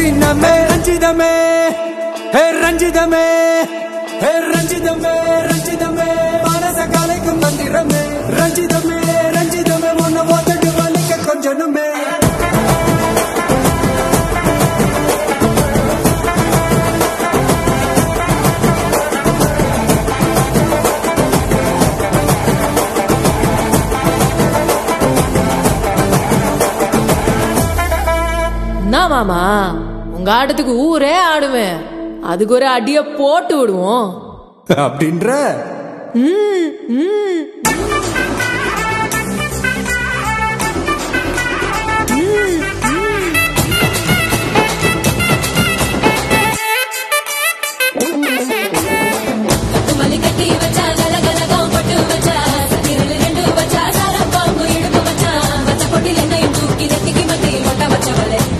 தினமே ரஞ்சிதமே ஹே ரஞ்சிதமே ஹே ரஞ்சிதமே ரஞ்சிதமே மனச கலைக்கும் மந்திரமே ரஞ்சிதமே ரஞ்சிதமே உன்னை ஓத்தட்டு வலிக்க கொஞ்சனுமே என்ன மாமா உங்க ஆட்டத்துக்கு ஊரே ஆடுவேன் அதுக்கு ஒரு அடிய போட்டு விடுவோம் அப்படின்ற மல்லி கட்டி வச்சா கலகலகம் பட்டு வச்சா சத்திரல் ரெண்டு வச்சா சாரம் பாம்பு இடுப்பு வச்சா வச்ச பொட்டில் என்னையும் தூக்கி நெத்திக்கு மத்தி ஒட்ட வச்சவளே